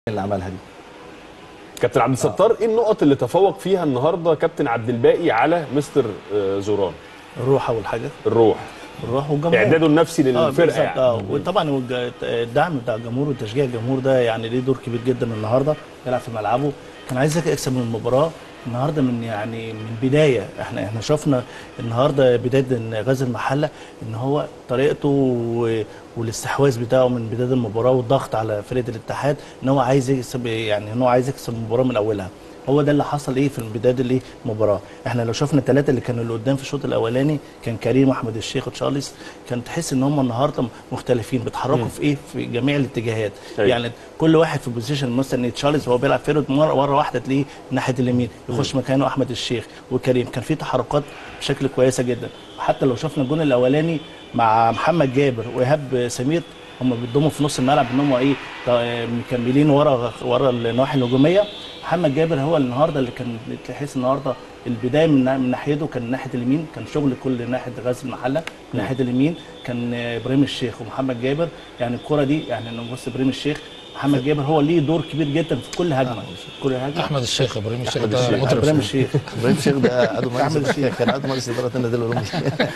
اللي عملها دي كابتن عبد الستار ايه النقط اللي تفوق فيها النهارده كابتن عبد الباقي على مستر آه، زوران الروح اول حاجه الروح الروح والجمهور اعداده النفسي اه للفرقه بالظبط يعني اه وطبعا والج- الدعم بتاع الجمهور وتشجيع الجمهور ده يعني ليه دور كبير جدا النهارده يلعب في ملعبه كان عايز يكسب من المباراه النهارده من يعني من بدايه احنا احنا شفنا النهارده بدايه إن غزل المحله ان هو طريقته و- والاستحواذ بتاعه من بدايه المباراه والضغط على فرقه الاتحاد ان هو عايز يكسب يعني ان هو عايز يكسب المباراه من اولها هو ده اللي حصل ايه في بدايه الايه المباراه احنا لو شفنا الثلاثه اللي كانوا اللي قدام في الشوط الاولاني كان كريم واحمد الشيخ وتشارلز كان تحس ان هم النهارده مختلفين بيتحركوا في ايه في جميع الاتجاهات أيوة. يعني كل واحد في بوزيشن مثلا تشارلز وهو بيلعب فيرود مره مره واحده تلاقيه ناحيه اليمين يخش مكانه احمد الشيخ وكريم كان في تحركات بشكل كويسه جدا حتى لو شفنا الجون الاولاني مع محمد جابر وايهاب سمير هم بيضموا في نص الملعب ان هم ايه طا- مكملين ورا ورا النواحي الهجوميه محمد جابر هو النهارده اللي كان تحس النهارده البدايه من من ناحيته كان ناحيه اليمين كان شغل كل ناحيه غزل المحله من ناحيه اليمين كان آه، ابراهيم الشيخ ومحمد جابر يعني الكره دي يعني نبص ابراهيم الشيخ محمد جابر هو ليه دور كبير جدا في كل هجمه كل هجمه احمد الشيخ ابراهيم الشيخ أحمد ده الشيخ. مطرب ابراهيم الشيخ ابراهيم الشيخ ده عضو مجلس أحمد الشيخ. كان عضو مجلس اداره النادي الاولمبي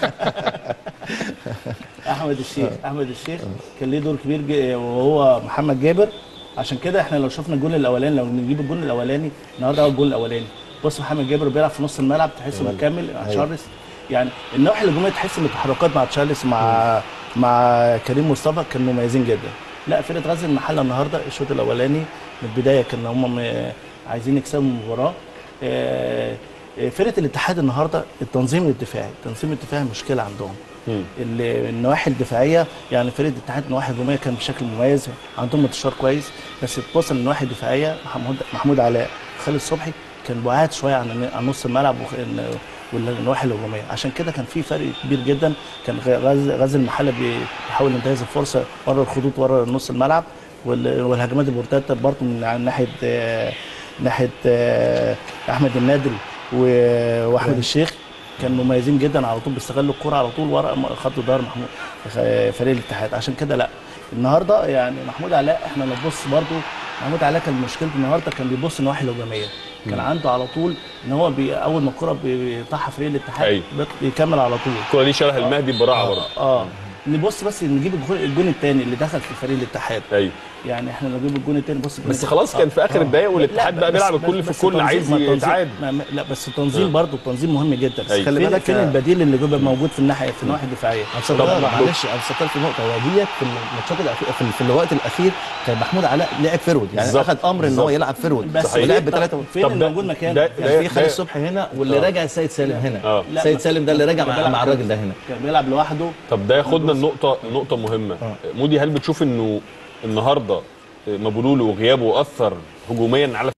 احمد الشيخ احمد الشيخ كان ليه دور كبير ج- وهو محمد جابر عشان كده احنا لو شفنا الجول الاولاني لو نجيب الجول الاولاني النهارده هو الجول الاولاني بص محمد جابر بيلعب في نص الملعب تحسه مكمل مع تشارلز يعني النواحي الهجوميه تحس ان التحركات مع تشارلز مع مع كريم مصطفى كانوا مميزين جدا لا فرقه غزل المحله النهارده الشوط الاولاني من البدايه كان هم م- عايزين يكسبوا المباراه آه، آه، فرقه الاتحاد النهارده التنظيم الدفاعي التنظيم الدفاعي مشكله عندهم مم. ال- النواحي الدفاعيه يعني فرقه الاتحاد النواحي الهجوميه كان بشكل مميز عندهم انتشار كويس بس توصل النواحي الدفاعيه محمود محمود علاء خالد صبحي كان بعاد شويه عن عن نص الملعب وخ- والنواحي الهجوميه عشان كده كان في فرق كبير جدا كان غ- غاز غازي المحله بيحاول ينتهز الفرصه ورا الخطوط ورا نص الملعب وال- والهجمات المرتده برضه من عن ناحيه آه، ناحيه آه، احمد النادل و- واحمد الشيخ كانوا مميزين جدا على طول بيستغلوا الكرة على طول ورا م- خط ظهر محمود خ- فريق الاتحاد عشان كده لا النهارده يعني محمود علاء احنا لو نبص برضو محمود علاء كان مشكلته النهارده كان بيبص النواحي الهجوميه كان عنده على طول ان هو بي اول ما الكرة بيطحها فريق الاتحاد أيوة. بيط- بيكمل على طول الكره دي شبه المهدي براعه برضه اه نبص بس نجيب الجون, الجون الثاني اللي دخل في فريق الاتحاد ايوه يعني احنا لو نجيب الجون الثاني بص الجون بس التاني. خلاص كان في اخر آه. الدقايق والاتحاد لا، بقى بس- بيلعب بس- الكل في بس الكل تنظيم- عايز ما تنظيم- يتعادل ما- ما- لا بس التنظيم آه. برضه التنظيم مهم جدا أيوة. خلي فين- بالك فين يا- البديل اللي بيبقى موجود في الناحيه في النواحي الدفاعيه طب طب- معلش عبد الستار في نقطه هو ديت في الماتشات الاخيره في, في الوقت الاخير كان محمود علاء لعب فيرود يعني بالظبط. اخذ امر ان هو بالظبط. يلعب فيرود بس صحيح. ولعب فين- بثلاثه فين طب اللي ده- موجود مكانه ده- يعني كان في ده- خالد صبحي هنا واللي راجع السيد سالم هنا آه. لا، سيد ما- سالم ده اللي راجع كان مع, بيلعب مع لوحده. الراجل ده هنا كان بيلعب لوحده طب ده ياخدنا النقطة نقطة مهمة مودي هل بتشوف انه النهارده مبولولو وغيابه اثر هجوميا على